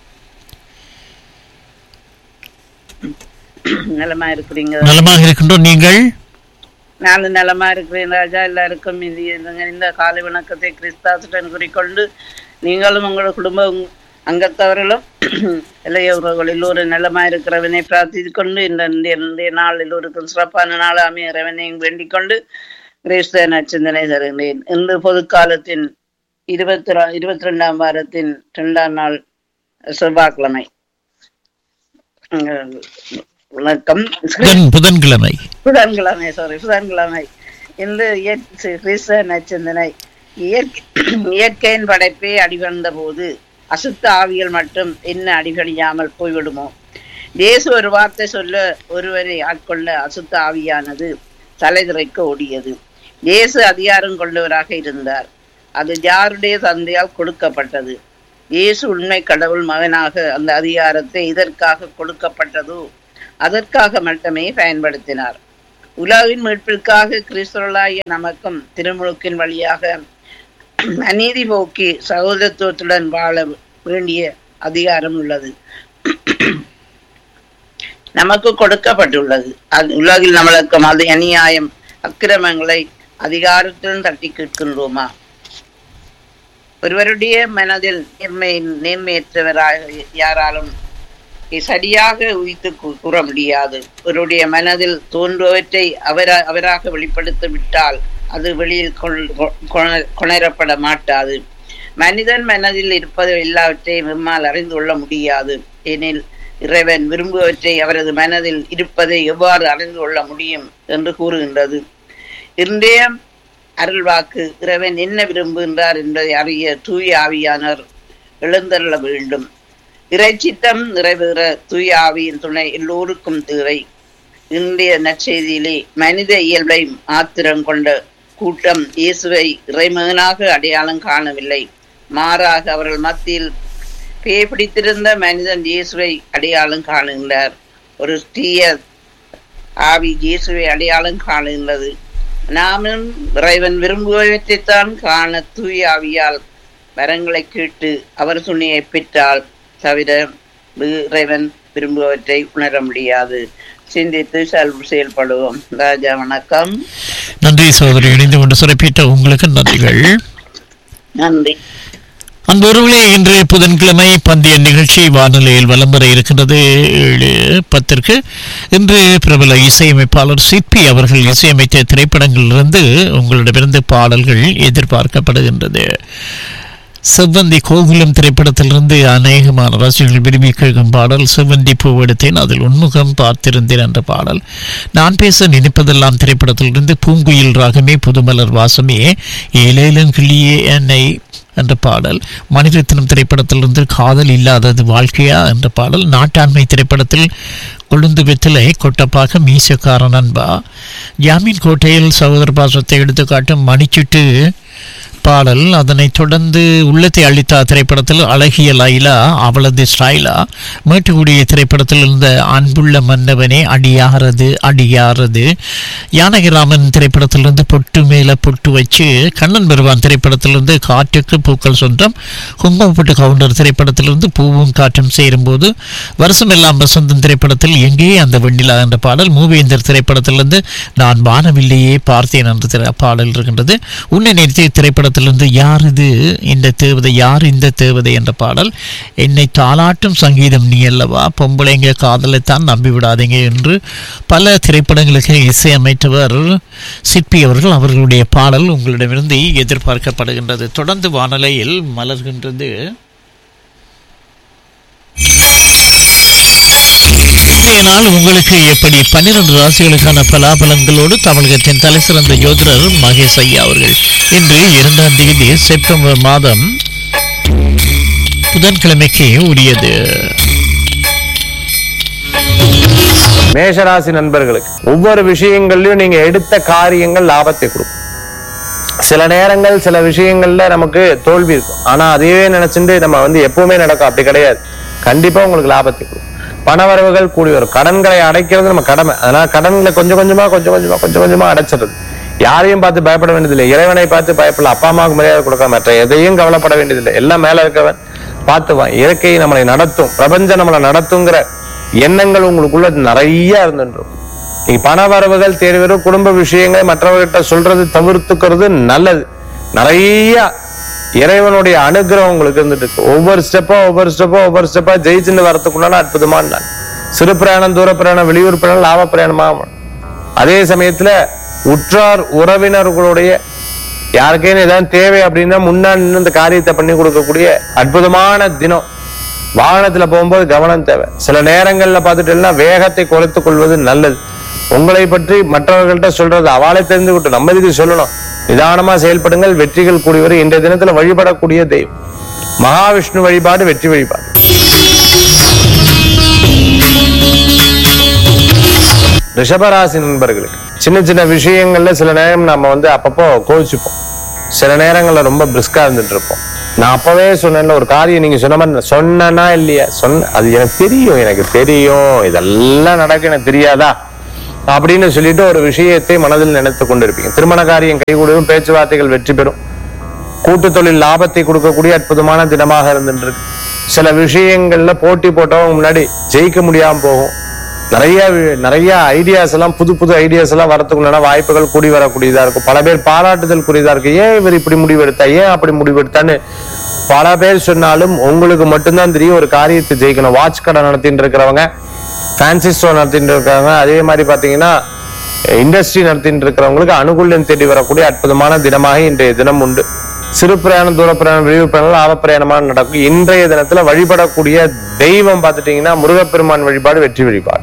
S8: நலமா இருக்கிறீங்க
S2: நலமாக இருக்கின்றோம் நீங்கள்
S8: நானும் நலமா இருக்கிறேன் ராஜா எல்லாருக்கும் இது இந்த- இந்த காலை வணக்கத்தை கிறிஸ்தாசுடன் குறிக்கொண்டு நீங்களும் உங்களோட குடும்ப அங்கத்தவர்களும் இளைய உறவுகள் எல்லோரும் நலமா இருக்கிறவனை பிரார்த்தித்துக் கொண்டு இந்த இந்த- இந்த நாள் எல்லோருக்கும் சிறப்பான நாள் அமைய இறைவனையும் வேண்டிக் கொண்டு கிறிஸ்தவ நச்சிந்தனை தருகிறேன் இன்று பொதுக்காலத்தின் இருபத்தி இருபத்தி ரெண்டாம் வாரத்தின் இரண்டாம் நாள் செவ்வாய்க்கிழமை உம், வணக்கம்
S2: புதன் புதன்கிழமை
S8: புதன்கிழமை சாரி புதன்கிழமை இந்த இயற்கை கிறிஸ்தவ நச்சிந்தனை இயற்கை இயற்கையின் படைப்பே அடிவந்த போது அசுத்த ஆவிகள் மட்டும் என்ன அடிபணியாமல் போய்விடுமோ தேசு ஒரு வார்த்தை சொல்ல ஒருவரை ஆட்கொள்ள அசுத்த ஆவியானது தலைதிரைக்க ஓடியது இயேசு அதிகாரம் கொண்டவராக இருந்தார் அது யாருடைய தந்தையால் கொடுக்கப்பட்டது இயேசு உண்மை கடவுள் மகனாக அந்த அதிகாரத்தை இதற்காக கொடுக்கப்பட்டதோ அதற்காக மட்டுமே பயன்படுத்தினார் உலகின் மீட்பிற்காக கிறிஸ்தவர்களாகிய நமக்கும் திருமுழுக்கின் வழியாக அநீதி போக்கி சகோதரத்துவத்துடன் வாழ வேண்டிய அதிகாரம் உள்ளது நமக்கு கொடுக்கப்பட்டுள்ளது அது உலகில் நம்மளுக்கு அது அநியாயம் அக்கிரமங்களை அதிகாரத்துடன் தட்டி கேட்கின்றோமா ஒருவருடைய மனதில் நேர்மை நேர்மையற்றவராக யாராலும் சரியாக உயித்து கூ- கூற முடியாது ஒருவருடைய மனதில் தோன்றுவற்றை அவர அவராக வெளிப்படுத்தி விட்டால் அது வெளியில் கொள்- கொ- கொண- கொணரப்பட மாட்டாது மனிதன் மனதில் இருப்பது எல்லாவற்றையும் நம்மால் அறிந்து கொள்ள முடியாது எனில் இறைவன் விரும்புவற்றை அவரது மனதில் இருப்பதை எவ்வாறு அறிந்து கொள்ள முடியும் என்று கூறுகின்றது இன்றைய அருள்வாக்கு இறைவன் என்ன விரும்புகின்றார் என்பதை அறிய தூய ஆவியானவர் எழுந்தருள வேண்டும் இறைச்சித்தம் நிறைவேற தூய ஆவியின் துணை எல்லோருக்கும் தேவை இன்றைய நற்செய்தியிலே மனித இயல்பை ஆத்திரம் கொண்ட கூட்டம் இயேசுவை இறைமகனாக அடையாளம் காணவில்லை மாறாக அவர்கள் மத்தியில் பேய் பிடித்திருந்த மனிதன் இயேசுவை அடையாளம் காணுகின்றார் ஒரு தீய ஆவி இயேசுவை அடையாளம் காணுகின்றது நாமும் இறைவன் விரும்புவற்றைத்தான் காண தூய ஆவியால் வரங்களை கேட்டு அவர் துணையை பெற்றால் தவிர இறைவன் விரும்புவற்றை உணர முடியாது சிந்தித்து செயல் செயல்படுவோம் ராஜா வணக்கம்
S2: நன்றி சகோதரி இணைந்து கொண்டு சிறப்பித்த உங்களுக்கு நன்றிகள்
S8: நன்றி
S2: அந்த உறவுகளே இன்று புதன்கிழமை பந்தய நிகழ்ச்சி வானொலியில் வலம் வர இருக்கின்றது ஏழு பத்திற்கு இன்று பிரபல இசையமைப்பாளர் சிற்பி அவர்கள் இசையமைத்த திரைப்படங்களிலிருந்து உங்களிடமிருந்து பாடல்கள் எதிர்பார்க்கப்படுகின்றது செவ்வந்தி கோகுலம் திரைப்படத்திலிருந்து அநேகமான ரசிகர்கள் விரும்பி கேட்கும் பாடல் செவ்வந்தி பூவெடுத்தேன் அதில் உன்முகம் பார்த்திருந்தேன் என்ற பாடல் நான் பேச நினைப்பதெல்லாம் திரைப்படத்திலிருந்து பூங்குயில் ராகமே புதுமலர் வாசமே ஏலேலும் கிளியே என்னை என்ற பாடல் மணிரத்னம் திரைப்படத்திலிருந்து காதல் இல்லாதது வாழ்க்கையா என்ற பாடல் நாட்டாண்மை திரைப்படத்தில் கொழுந்து வெத்திலை கொட்டப்பாக மீசக்காரன் அன்பா ஜாமீன் கோட்டையில் சகோதர பாசத்தை எடுத்துக்காட்டும் மணிச்சுட்டு பாடல் அதனைத் தொடர்ந்து உள்ளத்தை அளித்தா திரைப்படத்தில் அழகிய லைலா அவளது ஸ்டைலா மேட்டுக்குடிய திரைப்படத்தில் இருந்த அன்புள்ள மன்னவனே அடியாரது அடியாரது யானகிராமன் திரைப்படத்திலிருந்து பொட்டு மேல பொட்டு வச்சு கண்ணன் பெருவான் திரைப்படத்திலிருந்து காற்றுக்கு பூக்கள் சொந்தம் குங்குமப்பட்டு கவுண்டர் திரைப்படத்திலிருந்து பூவும் காற்றும் சேரும்போது வருஷமெல்லாம் வசந்தம் திரைப்படத்தில் எங்கே அந்த வெண்ணிலா என்ற பாடல் மூவேந்தர் திரைப்படத்திலிருந்து நான் வானவில்லையே பார்த்தேன் என்ற திரை- பாடல் இருக்கின்றது உன்னை நிறுத்திய திரைப்படத்தில் திரைப்படத்திலிருந்து யார் இது இந்த தேவதை யார் இந்த தேவதை என்ற பாடல் என்னை தாளாட்டும் சங்கீதம் நீ அல்லவா பொம்பளைங்க காதலைத்தான் நம்பி விடாதீங்க என்று பல திரைப்படங்களுக்கு இசையமைத்தவர் சிற்பி அவர்கள் அவர்களுடைய பாடல் உங்களிடமிருந்து எதிர்பார்க்கப்படுகின்றது தொடர்ந்து வானலையில் மலர்கின்றது இன்றைய நாள் உங்களுக்கு எப்படி பன்னிரண்டு ராசிகளுக்கான பலாபலன்களோடு தமிழகத்தின் தலைசிறந்த ஜோதிடர் மகேஷ் ஐயா அவர்கள் இன்று இரண்டாம் தேதி செப்டம்பர் மாதம் புதன்கிழமைக்கு உரியது
S9: மேஷராசி நண்பர்களுக்கு ஒவ்வொரு விஷயங்கள்லயும் நீங்க எடுத்த காரியங்கள் லாபத்தை கொடுக்கும் சில நேரங்கள் சில விஷயங்கள்ல நமக்கு தோல்வி இருக்கும் ஆனா அதையே நினைச்சுட்டு நம்ம வந்து எப்பவுமே நடக்கும் அப்படி கிடையாது கண்டிப்பா உங்களுக்கு லாபத்தை கொடுக்கும் பணவரவுகள் கூடி வரும் கடன்களை அடைக்கிறது நம்ம கடமை அதனால கடன்களை கொஞ்சம் கொஞ்சமா கொஞ்சம் கொஞ்சமா கொஞ்சம் கொஞ்சமா அடைச்சிடுறது யாரையும் பார்த்து பயப்பட வேண்டியதில்லை இறைவனை பார்த்து பயப்படல அப்பா அம்மாவுக்கு மரியாதை கொடுக்க மற்ற எதையும் கவலைப்பட வேண்டியதில்லை எல்லாம் மேல இருக்கவன் பார்த்துவான் இயற்கை நம்மளை நடத்தும் பிரபஞ்சம் நம்மளை நடத்துங்கிற எண்ணங்கள் உங்களுக்குள்ள நிறைய இருந்துருக்கும் நீங்க பண வரவுகள் தேர்வு குடும்ப விஷயங்களை மற்றவர்கிட்ட சொல்றது தவிர்த்துக்கிறது நல்லது நிறைய இறைவனுடைய அனுகிரகம் உங்களுக்கு இருந்துட்டு இருக்கு ஒவ்வொரு ஸ்டெப்பா ஒவ்வொரு ஸ்டெப்பா ஒவ்வொரு ஸ்டெப்பா ஜெயிச்சுட்டு வரத்துக்குள்ளான அற்புதமான நாள் சிறு பிரயாணம் தூர பிரயாணம் வெளியூர் பிரயாணம் லாப பிரயாணமா அதே சமயத்துல உற்றார் உறவினர்களுடைய யாருக்கேன்னு ஏதாவது தேவை அப்படின்னா முன்னாடி நின்னு இந்த காரியத்தை பண்ணி கொடுக்கக்கூடிய அற்புதமான தினம் வாகனத்துல போகும்போது கவனம் தேவை சில நேரங்கள்ல பார்த்துட்டீங்கன்னா வேகத்தை குறைத்துக் கொள்வது நல்லது உங்களை பற்றி மற்றவர்கள்ட்ட சொல்றது அவளை தெரிந்துவிட்டு நம்ம இதுக்கு சொல்லணும் நிதானமா செயல்படுங்கள் வெற்றிகள் கூடி வரும் இன்றைய தினத்துல வழிபடக்கூடிய தெய்வம் மகாவிஷ்ணு வழிபாடு வெற்றி வழிபாடு ரிஷபராசி நண்பர்களுக்கு சின்ன சின்ன விஷயங்கள்ல சில நேரம் நம்ம வந்து அப்பப்போ கோவிச்சுப்போம் சில நேரங்கள்ல ரொம்ப பிரிஸ்கா இருந்துட்டு இருப்போம் நான் அப்பவே சொன்னேன்ல ஒரு காரியம் நீங்க சொன்ன மாதிரி நான் சொன்னேனா இல்லையா சொன்ன அது எனக்கு தெரியும் எனக்கு தெரியும் இதெல்லாம் நடக்க எனக்கு தெரியாதா அப்படின்னு சொல்லிட்டு ஒரு விஷயத்தை மனதில் நினைத்து கொண்டிருப்பீங்க திருமண காரியம் கைகூடும் பேச்சுவார்த்தைகள் வெற்றி பெறும் கூட்டு தொழில் லாபத்தை கொடுக்கக்கூடிய அற்புதமான தினமாக இருந்துட்டு இருக்கு சில விஷயங்கள்ல போட்டி போட்டவங்க முன்னாடி ஜெயிக்க முடியாம போகும் நிறைய வி- நிறைய ஐடியாஸ் எல்லாம் புது புது ஐடியாஸ் எல்லாம் வரத்துக்குள்ளான வாய்ப்புகள் கூடி வரக்கூடியதா இருக்கும் பல பேர் பாராட்டுதல் கூடியதா இருக்கு ஏன் இவர் இப்படி முடிவெடுத்தா ஏன் அப்படி முடிவெடுத்தான்னு பல பேர் சொன்னாலும் உங்களுக்கு மட்டும்தான் தெரியும் ஒரு காரியத்தை ஜெயிக்கணும் வாட்ச் கடை நடத்திட்டு இருக்கிறவங்க ஃபேன்சி ஸ்டோர் நடத்திட்டு இருக்காங்க அதே மாதிரி பாத்தீங்கன்னா இண்டஸ்ட்ரி நடத்திட்டு இருக்கிறவங்களுக்கு அனுகூல்யம் தேடி வரக்கூடிய அற்புதமான தினமாக இன்றைய தினம் உண்டு சிறு பிரயாணம் தூர பிரயாணம் வெளியூர் பிரயாணம் லாப பிரயாணமாக நடக்கும் இன்றைய தினத்துல வழிபடக்கூடிய தெய்வம் பார்த்துட்டீங்கன்னா முருகப்பெருமான் வழிபாடு வெற்றி வழிபாடு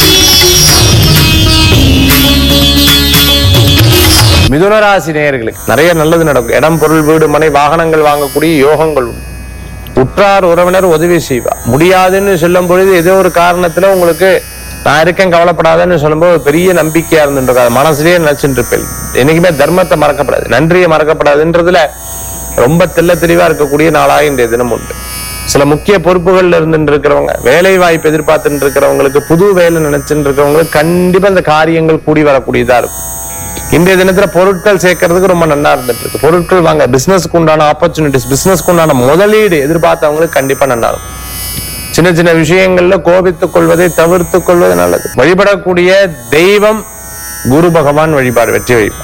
S9: மிதுனராசி நேயர்களுக்கு நிறைய நல்லது நடக்கும் இடம் பொருள் வீடு மனை வாகனங்கள் வாங்கக்கூடிய யோகங்கள் உண்டு உற்றார் உறவினர் உதவி செய்வா முடியாதுன்னு சொல்லும் பொழுது ஏதோ ஒரு காரணத்துல உங்களுக்கு நான் இருக்கேன் கவலைப்படாதன்னு சொல்லும்போது ஒரு பெரிய நம்பிக்கையா இருந்துட்டு அது மனசுலயே நினைச்சுட்டு இருப்பேன் என்னைக்குமே தர்மத்தை மறக்கப்படாது நன்றியை மறக்கப்படாதுன்றதுல ரொம்ப தெள்ள தெளிவா இருக்கக்கூடிய நாளாக இன்றைய தினம் உண்டு சில முக்கிய பொறுப்புகள்ல இருந்துட்டு இருக்கிறவங்க வேலை வாய்ப்பு எதிர்பார்த்துட்டு இருக்கிறவங்களுக்கு புது வேலை நினைச்சுட்டு இருக்கிறவங்களுக்கு கண்டிப்பா இந்த காரியங்கள் கூடி வரக்கூடியதா இருக்கும் இன்றைய தினத்துல பொருட்கள் சேர்க்கறதுக்கு ரொம்ப நல்லா இருந்துட்டு இருக்கு பொருட்கள் வாங்க பிசினஸ்க்கு உண்டான ஆப்பர்ச்சுனிட்டிஸ் பிசினஸ்க்கு உண்டான முதலீடு எதிர்பார்த்தவங்களுக்கு கண்டிப்பா நல்லா இருக்கும் சின்ன சின்ன விஷயங்கள்ல கோபித்துக் கொள்வதை தவிர்த்துக் கொள்வது நல்லது வழிபடக்கூடிய தெய்வம் குரு பகவான் வழிபாடு வெற்றி வழிபாடு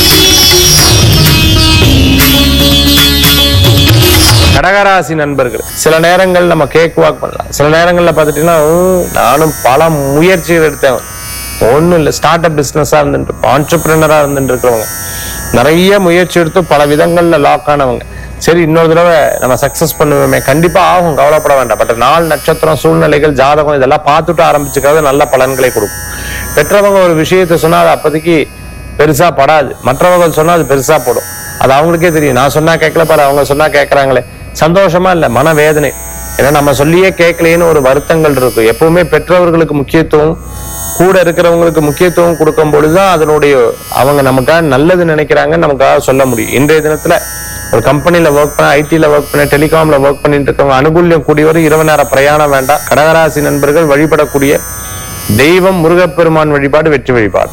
S9: கடகராசி நண்பர்கள் சில நேரங்கள் நம்ம கேக் வாக் பண்ணலாம் சில நேரங்கள்ல பார்த்துட்டீங்கன்னா "ஹம், நானும் பல முயற்சிகள் எடுத்தேன் ஒண்ணும் இல்லை ஸ்டார்ட் அப் பிசினஸா இருந்துட்டு ஆண்டர்பிரினரா இருந்துட்டு இருக்கிறவங்க நிறைய முயற்சி எடுத்து பல விதங்கள்ல லாக் ஆனவங்க சரி இன்னொரு தடவை நம்ம சக்சஸ் பண்ணுவோமே கண்டிப்பா ஆகும் கவலைப்பட வேண்டாம் பட் நாள் நட்சத்திரம் சூழ்நிலைகள் ஜாதகம் இதெல்லாம் பார்த்துட்டு ஆரம்பிச்சுக்கிறது நல்ல பலன்களை கொடுக்கும் பெற்றவங்க ஒரு விஷயத்தை சொன்னா அது அப்போதைக்கு பெருசா படாது மற்றவங்க சொன்னா அது பெருசா போடும் அது அவங்களுக்கே தெரியும் நான் சொன்னா கேட்கல பாரு அவங்க சொன்னா கேட்கறாங்களே சந்தோஷமா இல்ல மனவேதனை ஏன்னா நம்ம சொல்லியே கேட்கலையேன்னு ஒரு வருத்தங்கள் இருக்கும் எப்பவுமே பெற்றவர்களுக்கு முக்கியத்துவம் கூட இருக்கிறவங்களுக்கு முக்கியத்துவம் கொடுக்கும் பொழுதுதான் அதனுடைய அவங்க நமக்காக நல்லது நினைக்கிறாங்க நமக்காக சொல்ல முடியும் இன்றைய தினத்துல ஒரு கம்பெனில ஒர்க் பண்ண ஐடில ஒர்க் பண்ண டெலிகாம்ல ஒர்க் பண்ணிட்டு இருக்கவங்க அனுகூல்யம் கூடி வரும் இரவு நேர பிரயாணம் வேண்டாம் கடகராசி நண்பர்கள் வழிபடக்கூடிய தெய்வம் முருகப்பெருமான் வழிபாடு வெற்றி வழிபாடு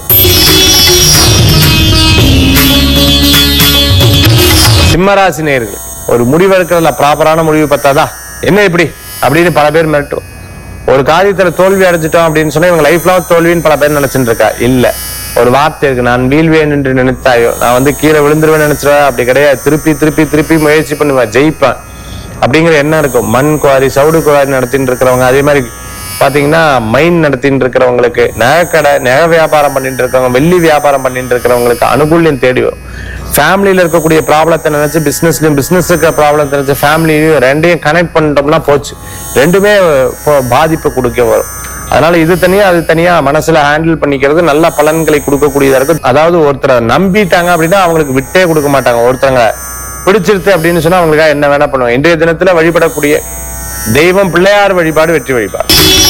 S9: சிம்மராசி நேர்கள் ஒரு முடிவு எடுக்கிறதுல ப்ராப்பரான முடிவு பத்தாதா என்ன இப்படி அப்படின்னு பல பேர் மிரட்டும் ஒரு காரியத்துல தோல்வி அடைஞ்சிட்டோம் அப்படின்னு சொன்னா இவங்க லைஃப் லாங் தோல்வின்னு பல பேர் நினைச்சிட்டு இருக்கா இல்ல ஒரு வார்த்தை இருக்கு நான் வீழ்வேன் என்று நினைத்தாயோ நான் வந்து கீழே விழுந்துருவேன் நினைச்சிருவேன் அப்படி கிடையாது திருப்பி திருப்பி திருப்பி முயற்சி பண்ணுவேன் ஜெயிப்பேன் அப்படிங்கிற எண்ணம் இருக்கும் மண் குவாரி சவுடு குவாரி நடத்திட்டு இருக்கிறவங்க அதே மாதிரி பாத்தீங்கன்னா மைன் நடத்திட்டு இருக்கிறவங்களுக்கு நகைக்கடை நகை வியாபாரம் பண்ணிட்டு இருக்கிறவங்க வெள்ளி வியாபாரம் பண்ணிட்டு இருக்கிறவங்களுக்கு அனுகூல்யம் தேடி வரும் ஃபேமிலியில இருக்கக்கூடிய ப்ராப்ளத்தை நினைச்சு பிசினஸ்லயும் பிசினஸ் இருக்கிற ப்ராப்ளத்தை நினைச்சு ஃபேமிலியும் ரெண்டையும் கனெக்ட் பண்ணிட்டோம்னா போச்சு ரெண்டுமே இப்போ பாதிப்பு கொடுக்க வரும் அதனால இது தனியா அது தனியா மனசுல ஹேண்டில் பண்ணிக்கிறது நல்ல பலன்களை கொடுக்கக்கூடியதா இருக்கும் அதாவது ஒருத்தரை நம்பிட்டாங்க அப்படின்னா அவங்களுக்கு விட்டே கொடுக்க மாட்டாங்க ஒருத்தங்க பிடிச்சிருச்சு அப்படின்னு சொன்னா அவங்களுக்காக என்ன வேணா பண்ணுவாங்க இன்றைய தினத்துல வழிபடக்கூடிய தெய்வம் பிள்ளையார் வழிபாடு வெற்றி வழிபாடு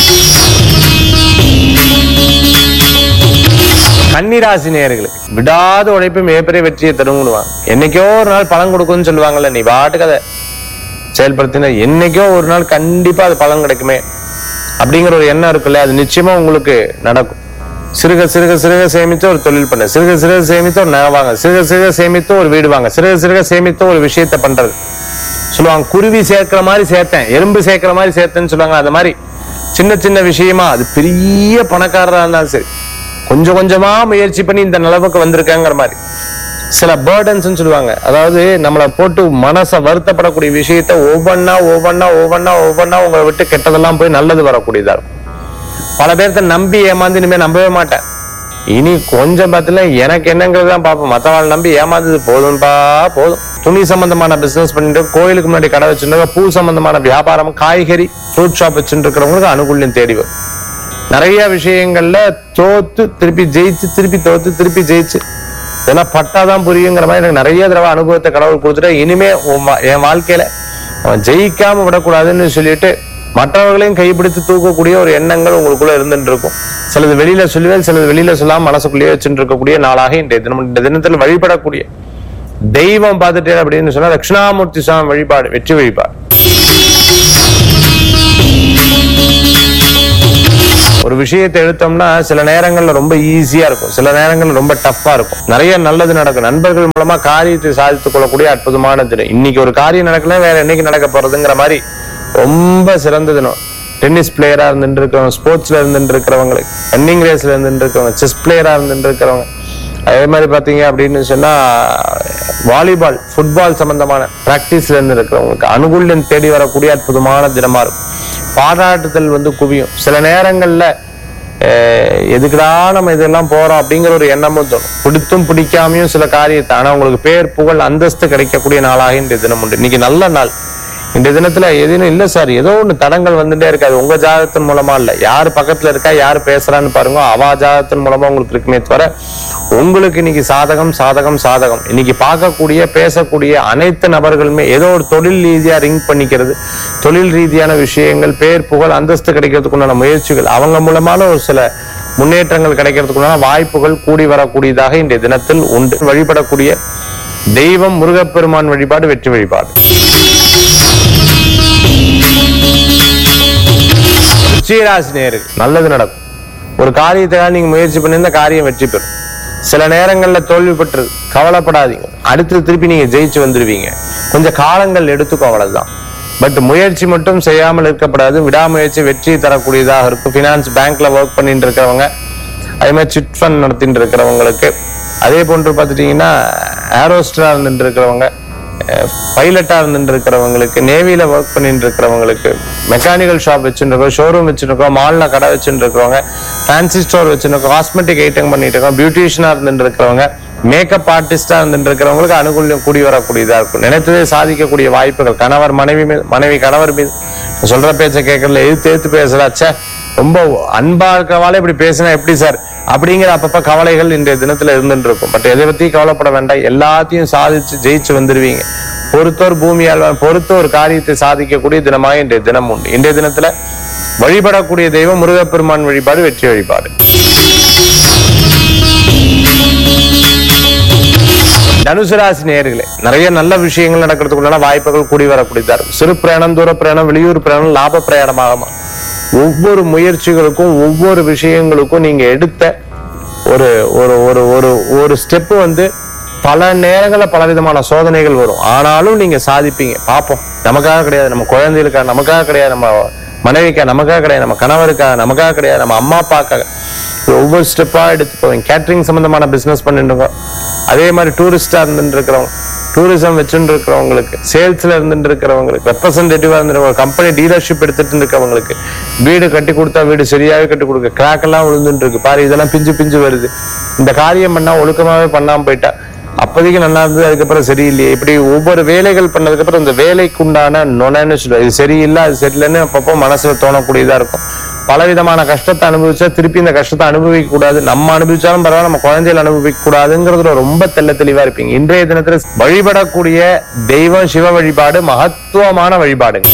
S9: கன்னிராசி நேயர்களுக்கு விடாத உழைப்பு மிகப்பெரிய வெற்றியை தருங்குவாங்க என்னைக்கோ ஒரு நாள் பலன் கொடுக்கும்னு சொல்லுவாங்கல்ல நீ பாட்டுக்கு அதை செயல்படுத்தின என்னைக்கோ ஒரு நாள் கண்டிப்பா அது பலன் கிடைக்குமே அப்படிங்கிற ஒரு எண்ணம் இருக்குல்ல அது நிச்சயமா உங்களுக்கு நடக்கும் சிறுக சிறுக சிறுக சேமித்து ஒரு தொழில் பண்ணு சிறுக சிறுக சேமித்து ஒரு நகை வாங்க சிறுக சிறுக சேமித்து ஒரு வீடு வாங்க சிறுக சிறுக சேமித்து ஒரு விஷயத்தை பண்றது சொல்லுவாங்க குருவி சேர்க்கிற மாதிரி சேர்த்தேன் எறும்பு சேர்க்கிற மாதிரி சேர்த்தேன்னு சொல்லுவாங்க அந்த மாதிரி சின்ன சின்ன விஷயமா அது பெரிய பணக்காரரா இருந்தாலும் சரி கொஞ்சம் கொஞ்சமா முயற்சி பண்ணி இந்த நிலவுக்கு வந்திருக்காங்கிற மாதிரி சில பேர்டன்ஸ் சொல்லுவாங்க அதாவது நம்மளை போட்டு மனசை வருத்தப்படக்கூடிய விஷயத்த ஒவ்வொன்னா ஒவ்வொன்னா ஒவ்வொன்னா ஒவ்வொன்னா உங்களை விட்டு கெட்டதெல்லாம் போய் நல்லது வரக்கூடியதா இருக்கும் பல பேர்த்த நம்பி ஏமாந்து இனிமே நம்பவே மாட்டேன் இனி கொஞ்சம் பார்த்துல எனக்கு என்னங்கிறது தான் பார்ப்போம் மற்றவாள் நம்பி ஏமாந்தது போதும்பா போதும் துணி சம்பந்தமான பிசினஸ் பண்ணிட்டு கோயிலுக்கு முன்னாடி கடை வச்சுருக்க பூ சம்பந்தமான வியாபாரம் காய்கறி ஃப்ரூட் ஷாப் வச்சுட்டு இருக்கிறவங்களுக்கு அனுகூல்யம் தேடி வரும் நிறைய விஷயங்கள்ல தோத்து திருப்பி ஜெயிச்சு திருப்பி தோத்து திருப்பி ஜெயிச்சு இதெல்லாம் பட்டாதான் புரியுங்கிற மாதிரி எனக்கு நிறைய தடவை அனுபவத்தை கடவுள் கொடுத்துட்டு இனிமே உன் வா- என் வாழ்க்கையில அவன் ஜெயிக்காம விடக்கூடாதுன்னு சொல்லிட்டு மற்றவர்களையும் கைப்பிடித்து தூக்கக்கூடிய ஒரு எண்ணங்கள் உங்களுக்குள்ள இருந்துட்டு இருக்கும் சிலது வெளியில சொல்லுவேன் சிலது வெளியில சொல்லாம மனசுக்குள்ளேயே வச்சுட்டு இருக்கக்கூடிய நாளாக இன்றைய தினம் இந்த தினத்தில் வழிபடக்கூடிய தெய்வம் பார்த்துட்டேன் அப்படின்னு சொன்னா தட்சிணாமூர்த்தி சுவாமி வழிபாடு வெற்றி வழிபாடு ஒரு விஷயத்தை எடுத்தோம்னா சில நேரங்கள்ல ரொம்ப ஈஸியா இருக்கும் சில நேரங்கள்ல ரொம்ப டஃப்பா இருக்கும் நிறைய நல்லது நடக்கும் நண்பர்கள் மூலமா காரியத்தை சாதித்துக் கொள்ளக்கூடிய அற்புதமான தினம் இன்னைக்கு ஒரு காரியம் நடக்கல வேற என்னைக்கு நடக்க போறதுங்கிற மாதிரி ரொம்ப சிறந்த தினம் டென்னிஸ் பிளேயரா இருந்துட்டு இருக்கிறவங்க ஸ்போர்ட்ஸ்ல இருந்துட்டு இருக்கிறவங்களுக்கு ரன்னிங் ரேஸ்ல இருந்துட்டு இருக்கிறவங்க செஸ் பிளேயரா இருந்துட்டு இருக்கிறவங்க அதே மாதிரி பாத்தீங்க அப்படின்னு சொன்னா வாலிபால் ஃபுட்பால் சம்பந்தமான பிராக்டிஸ்ல இருந்து இருக்கிறவங்களுக்கு அனுகூல்யம் தேடி வரக்கூடிய அற்புதமான தினமா இருக்கும் பாராட்டுதல் வந்து குவியும் சில நேரங்கள்ல அஹ், எதுக்குடா நம்ம இதெல்லாம் போறோம் அப்படிங்கிற ஒரு எண்ணமும் தோணும் பிடித்தும் பிடிக்காமையும் சில காரியத்தை ஆனா உங்களுக்கு பேர் புகழ் அந்தஸ்து கிடைக்கக்கூடிய நாளாக இன்றைய தினம் உண்டு இன்னைக்கு நல்ல நாள் இந்த தினத்துல எதுவும் இல்ல சார் ஏதோ ஒண்ணு தடங்கள் வந்துட்டே இருக்காது உங்க ஜாதகத்தின் மூலமா இல்ல யார் பக்கத்துல இருக்கா யார் பேசுறான்னு பாருங்க அவா ஜாதகத்தின் மூலமா உங்களுக்கு இருக்குமே தவிர உங்களுக்கு இன்னைக்கு சாதகம் சாதகம் சாதகம் இன்னைக்கு பார்க்கக்கூடிய பேசக்கூடிய அனைத்து நபர்களுமே ஏதோ ஒரு தொழில் ரீதியா ரிங் பண்ணிக்கிறது தொழில் ரீதியான விஷயங்கள் பேர் புகழ் அந்தஸ்து கிடைக்கிறதுக்குண்டான முயற்சிகள் அவங்க மூலமான ஒரு சில முன்னேற்றங்கள் கிடைக்கிறதுக்குண்டான வாய்ப்புகள் கூடி வரக்கூடியதாக இன்றைய தினத்தில் உண்டு வழிபடக்கூடிய தெய்வம் முருகப்பெருமான் வழிபாடு வெற்றி வழிபாடு ருச்சிராசி நேருக்கு நல்லது நடக்கும் ஒரு காரியத்தை நீங்க முயற்சி பண்ணியிருந்த காரியம் வெற்றி பெறும் சில நேரங்கள்ல தோல்வி பெற்று கவலைப்படாதீங்க அடுத்து திருப்பி நீங்க ஜெயிச்சு வந்துருவீங்க கொஞ்சம் காலங்கள் எடுத்துக்கோ அவ்வளவுதான் பட் முயற்சி மட்டும் செய்யாமல் இருக்கப்படாது விடாமுயற்சி வெற்றி தரக்கூடியதாக இருக்கும் ஃபினான்ஸ் பேங்க்ல ஒர்க் பண்ணிட்டு இருக்கிறவங்க அதே மாதிரி சிட் ஃபண்ட் நடத்திட்டு இருக்கிறவங்களுக்கு அதே போன்று பார்த்துட்டீங்கன்னா ஏரோஸ்டரா இருந்துட்டு இருக்கிறவங்க பைலட்டா இருந்துட்டு இருக்கிறவங்களுக்கு நேவியில ஒர்க் பண்ணிட்டு இருக்கிறவங்களுக்கு மெக்கானிக்கல் ஷாப் வச்சுருக்கோம் ஷோரூம் வச்சுருக்கோம் மால்ல கடை வச்சுட்டு இருக்கிறவங்க ஃபேன்சி ஸ்டோர் வச்சுருக்கோம் காஸ்மெட்டிக் ஐட்டம் பண்ணிட்டு இருக்கோம் பியூட்டிஷியனா இருந்துட்டு இருக்கிறவங்க மேக்கப் ஆர்டிஸ்டா இருந்துட்டு இருக்கிறவங்களுக்கு அனுகூல்யம் கூடி வரக்கூடியதா இருக்கும் நினைத்ததே சாதிக்கக்கூடிய வாய்ப்புகள் கணவர் மனைவி மீது மனைவி கணவர் மீது சொல்ற பேச்சை கேட்கறதுல எதிர்த்து எதிர்த்து பேசலாச்சே ரொம்ப அன்பா இருக்கிறவாலே இப்படி பேசினா எப்படி சார் அப்படிங்கிற அப்பப்ப கவலைகள் இன்றைய தினத்துல இருந்துட்டு இருக்கும் பட் எதை பத்தியும் கவலைப்பட வேண்டாம் எல்லாத்தையும் சாதிச்சு ஜெயிச்சு வந்துருவீங்க பொறுத்தோர் பூமியால் பொறுத்த ஒரு காரியத்தை சாதிக்கக்கூடிய தினமாக இன்றைய தினம் உண்டு இன்றைய தினத்துல வழிபடக்கூடிய தெய்வம் முருகப்பெருமான் வழிபாடு வெற்றி வழிபாடு தனுசு ராசி நேயர்களே நிறைய நல்ல விஷயங்கள் நடக்கிறதுக்குள்ளான வாய்ப்புகள் கூடி வரக்கூடியதா இருக்கும் சிறு பிரயாணம் தூர பிரயாணம் வெளியூர் பிரயாணம் லாப பிரயாணமாக மாறும். ஒவ்வொரு முயற்சிகளுக்கும் ஒவ்வொரு விஷயங்களுக்கும் நீங்க எடுத்த ஒரு ஒரு ஒரு ஒரு ஒரு ஸ்டெப் வந்து பல நேரங்கள்ல பல விதமான சோதனைகள் வரும் ஆனாலும் நீங்க சாதிப்பீங்க பார்ப்போம் நமக்காக கிடையாது நம்ம குழந்தைகளுக்காக நமக்காக கிடையாது நம்ம மனைவிக்கா நமக்காக கிடையாது நம்ம கணவருக்காக நமக்காக கிடையாது நம்ம அம்மா அப்பாக்காக ஒவ்வொரு ஸ்டெப்பா எடுத்து போவீங்க கேட்டரிங் சம்பந்தமான பிசினஸ் பண்ணிட்டு இருக்கோம் அதே மாதிரி டூரிஸ்டா இருந்துட்டு இருக்கிறவங்க டூரிசம் வச்சுட்டு இருக்கிறவங்களுக்கு சேல்ஸ்ல இருந்துட்டு இருக்கிறவங்களுக்கு ரெப்ரசன்டேட்டிவா இருந்துருக்க கம்பெனி டீலர்ஷிப் எடுத்துட்டு இருக்கவங்களுக்கு வீடு கட்டி கொடுத்தா வீடு சரியாவே கட்டி கொடுக்க கிராக் எல்லாம் விழுந்துட்டு இருக்கு பாரு இதெல்லாம் பிஞ்சு பிஞ்சு வருது இந்த காரியம் பண்ணா ஒழுக்கமாவே பண்ணாம போயிட்டா அப்போதைக்கு நல்லா இருந்தது அதுக்கப்புறம் சரியில்லையே இப்படி ஒவ்வொரு வேலைகள் பண்ணதுக்கு அப்புறம் இந்த வேலைக்கு உண்டான நொனன்னு சொல்லுவாங்க இது சரியில்லை அது சரியில்லைன்னு அப்பப்போ மனசுல தோணக்கூடியதா இருக்கும் பலவிதமான கஷ்டத்தை அனுபவிச்சா திருப்பி இந்த கஷ்டத்தை அனுபவிக்க கூடாது நம்ம அனுபவிச்சாலும் பரவாயில்ல நம்ம குழந்தைகள் அனுபவிக்க கூடாதுங்கிறதுல ரொம்ப தெள்ள தெளிவா இருப்பீங்க இன்றைய தினத்துல வழிபடக்கூடிய தெய்வம் சிவ வழிபாடு மகத்துவமான வழிபாடுங்க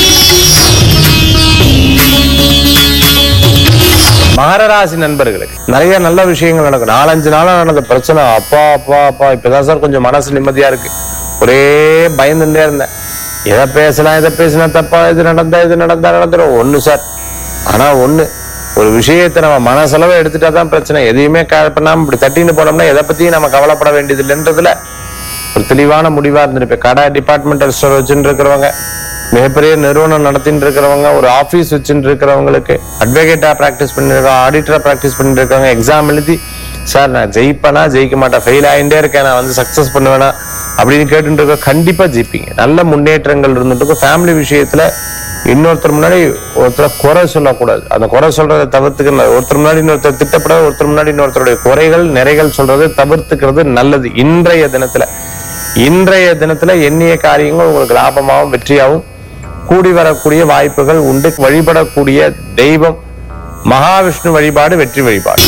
S9: மகர ராசி நண்பர்களுக்கு நிறைய நல்ல விஷயங்கள் நடக்கும் நாலஞ்சு நாளா நடந்த பிரச்சனை அப்பா அப்பா அப்பா இப்பதான் சார் கொஞ்சம் மனசு நிம்மதியா இருக்கு ஒரே பயந்துட்டே இருந்தேன் எதை பேசலாம் எதை பேசினா தப்பா இது நடந்தா இது நடந்தா நடந்துரும் ஒண்ணு சார் ஆனா ஒண்ணு ஒரு விஷயத்தை நம்ம மனசளவு எடுத்துட்டா தான் பிரச்சனை எதையுமே கேர் பண்ணாம இப்படி தட்டின்னு போனோம்னா எதை பத்தியும் நம்ம கவலைப்பட வேண்டியது இல்லைன்றதுல ஒரு தெளிவான முடிவா இருந்திருப்பேன் கடை டிபார்ட்மெண்டல் ஸ்டோர் வச்சுட்டு இருக்கிறவங்க மிகப்பெரிய நிறுவனம் நடத்திட்டு இருக்கிறவங்க ஒரு ஆபீஸ் வச்சுட்டு இருக்கிறவங்களுக்கு அட்வொகேட்டா பிராக்டிஸ் பண்ணிருக்கோம் ஆடிட்டரா பிராக்டிஸ் பண்ணிட்டு இருக்காங்க எக்ஸாம் எழுதி சார் நான் ஜெயிப்பேனா ஜெயிக்க மாட்டேன் ஃபெயில் ஆகிட்டே இருக்கேன் நான் வந்து சக்சஸ் பண்ணுவேனா அப்படின்னு கேட்டுட்டு இருக்க கண்டிப்பா ஜெயிப்பீங்க நல்ல முன்னேற்றங்கள் இருந்துட்டு இருக்கும் ஃபேமிலி விஷயத்துல இன்னொருத்தர் முன்னாடி ஒருத்தரை குறை சொல்லக்கூடாது அந்த குறை சொல்றதை தவிர்த்துக்க ஒருத்தர் முன்னாடி இன்னொருத்தர் திட்டப்படாது ஒருத்தர் முன்னாடி இன்னொருத்தருடைய குறைகள் நிறைகள் சொல்றதை தவிர்த்துக்கிறது நல்லது இன்றைய தினத்துல இன்றைய தினத்துல எண்ணிய காரியங்கள் உங்களுக்கு லாபமாகவும் வெற்றியாகவும் கூடி வரக்கூடிய வாய்ப்புகள் உண்டு வழிபடக்கூடிய தெய்வம் மகாவிஷ்ணு வழிபாடு வெற்றி வழிபாடு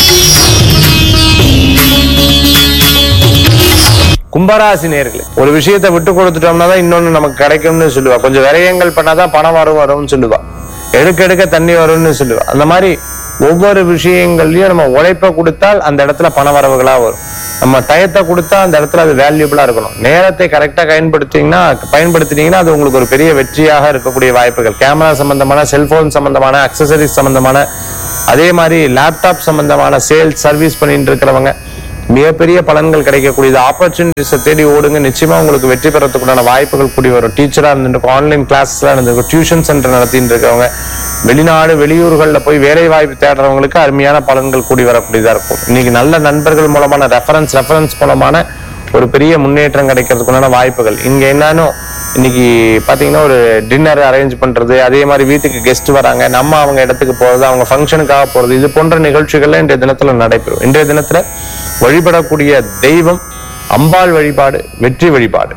S9: கும்பராசி நேர்களே ஒரு விஷயத்தை விட்டு கொடுத்துட்டோம்னா தான் இன்னொன்னு நமக்கு கிடைக்கும்னு சொல்லுவா கொஞ்சம் விரயங்கள் பண்ணாதான் பணம் வரும் வரும்னு சொல்லுவா எடுக்க எடுக்க தண்ணி வரும்னு சொல்லுவா அந்த மாதிரி ஒவ்வொரு விஷயங்கள்லயும் நம்ம உழைப்ப கொடுத்தால் அந்த இடத்துல பண வரவுகளா வரும் நம்ம டயத்தை கொடுத்தா அந்த இடத்துல அது வேல்யூபிளா இருக்கணும் நேரத்தை கரெக்டா பயன்படுத்திங்கன்னா பயன்படுத்தினீங்கன்னா அது உங்களுக்கு ஒரு பெரிய வெற்றியாக இருக்கக்கூடிய வாய்ப்புகள் கேமரா சம்பந்தமான செல்போன் சம்பந்தமான அக்சசரிஸ் சம்பந்தமான அதே மாதிரி லேப்டாப் சம்பந்தமான சேல்ஸ் சர்வீஸ் பண்ணிட்டு இருக்கிறவங்க மிகப்பெரிய பலன்கள் கிடைக்கக்கூடியது ஆப்பர்ச்சுனிட்டிஸை தேடி ஓடுங்க நிச்சயமா உங்களுக்கு வெற்றி பெறத்துக்குண்டான வாய்ப்புகள் கூடி வரும் டீச்சரா இருந்துருக்கும் ஆன்லைன் கிளாஸ்லாம் இருந்திருக்கும் டியூஷன் சென்டர் நடத்திட்டு இருக்கவங்க வெளிநாடு வெளியூர்கள்ல போய் வேலை வாய்ப்பு தேடுறவங்களுக்கு அருமையான பலன்கள் கூடி வரக்கூடியதா இருக்கும் இன்னைக்கு நல்ல நண்பர்கள் மூலமான ரெஃபரன்ஸ் ரெஃபரன்ஸ் மூலமான ஒரு பெரிய முன்னேற்றம் கிடைக்கிறதுக்குண்டான வாய்ப்புகள் இங்க என்னன்னு இன்னைக்கு பாத்தீங்கன்னா ஒரு டின்னர் அரேஞ்ச் பண்றது அதே மாதிரி வீட்டுக்கு கெஸ்ட் வராங்க நம்ம அவங்க இடத்துக்கு போறது அவங்க ஃபங்க்ஷனுக்காக போறது இது போன்ற நிகழ்ச்சிகள்லாம் இன்றைய தினத்துல நடைபெறும் இன்றைய தினத்துல வழிபடக்கூடிய தெய்வம் அம்பாள் வழிபாடு வெற்றி வழிபாடு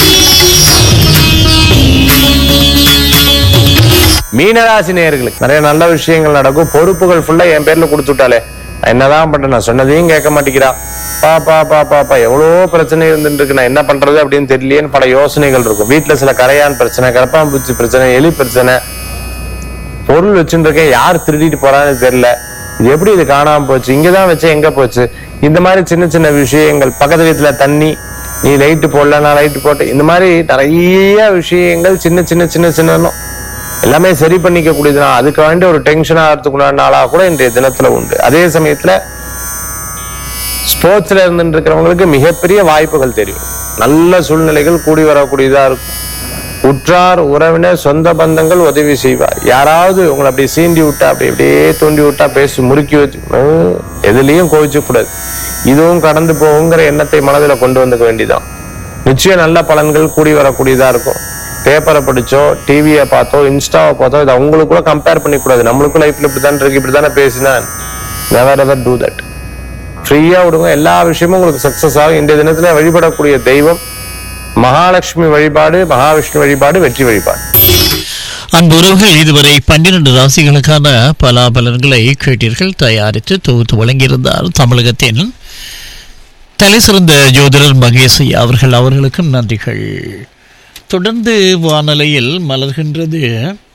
S9: மீனராசி நேயர்களுக்கு நிறைய நல்ல விஷயங்கள் நடக்கும் பொறுப்புகள் ஃபுல்லா என் பேர்ல கொடுத்துட்டாலே நான் என்னதான் பண்றேன் நான் சொன்னதையும் கேட்க மாட்டேங்கிறா பா பா பா பா பா எவ்வளவோ பிரச்சனை இருந்துட்டு இருக்கு நான் என்ன பண்றது அப்படின்னு தெரியலையேன்னு பல யோசனைகள் இருக்கும் வீட்டுல சில கரையான் பிரச்சனை கரப்பாம்பூச்சி பிரச்சனை எலி பிரச்சனை பொருள் வச்சுட்டு இருக்கேன் யார் திருடிட்டு போறான்னு தெரியல இது எப்படி இது காணாம போச்சு இங்கதான் வச்சு எங்க போச்சு இந்த மாதிரி சின்ன சின்ன விஷயங்கள் பக்கத்து வீட்டுல தண்ணி நீ லைட்டு போடல நான் லைட்டு போட்டேன் இந்த மாதிரி நிறைய விஷயங்கள் சின்ன சின்ன சின்ன சின்ன எல்லாமே சரி பண்ணிக்க கூடியதுனா அதுக்கு வேண்டிய ஒரு டென்ஷன் ஆகிறதுக்குள்ள நாளா கூட இன்றைய தினத்துல உண்டு அதே சமயத்துல ஸ்போர்ட்ஸ்ல இருந்துட்டு இருக்கிறவங்களுக்கு மிகப்பெரிய வாய்ப்புகள் தெரியும் நல்ல சூழ்நிலைகள் கூடி வரக்கூடியதா இருக்கும் உற்றார் உறவினர் சொந்த பந்தங்கள் உதவி செய்வார் யாராவது உங்களை அப்படி சீண்டி விட்டா அப்படி அப்படியே தூண்டி விட்டா பேசி முறுக்கி வச்சு ஹம், எதுலயும் கோவிச்சு கூடாது இதுவும் கடந்து போகுங்கிற எண்ணத்தை மனதில் கொண்டு வந்துக்க வேண்டியதான் நிச்சயம் நல்ல பலன்கள் கூடி வரக்கூடியதா இருக்கும் பேப்பரை படிச்சோ டிவியை பார்த்தோ இன்ஸ்டாவை பார்த்தோ இதை அவங்களுக்கு கூட கம்பேர் பண்ணிக்கூடாது நம்மளுக்கும் லைஃப்ல இப்படிதான் இருக்கு இப்படித்தானே பேசினா நெவர் எவர் டூ தட் ஃப்ரீயா விடுங்க எல்லா விஷயமும் உங்களுக்கு சக்சஸ் ஆகும் இன்றைய தினத்துல வழிபடக்கூடிய தெய்வம் மகாலட்சுமி வழிபாடு மகாவிஷ்ணு வழிபாடு வெற்றி வழிபாடு
S2: அன்பு உறவுகள் இதுவரை பன்னிரண்டு ராசிகளுக்கான பலாபலன்களை கேட்டீர்கள் தயாரித்து தொகுத்து வழங்கியிருந்தார் தமிழகத்தின் தலை சிறந்த ஜோதிடர் மகேஷ் ஐயா அவர்கள் அவர்களுக்கும் நன்றிகள் தொடர்ந்து வானலையில் மலர்கின்றது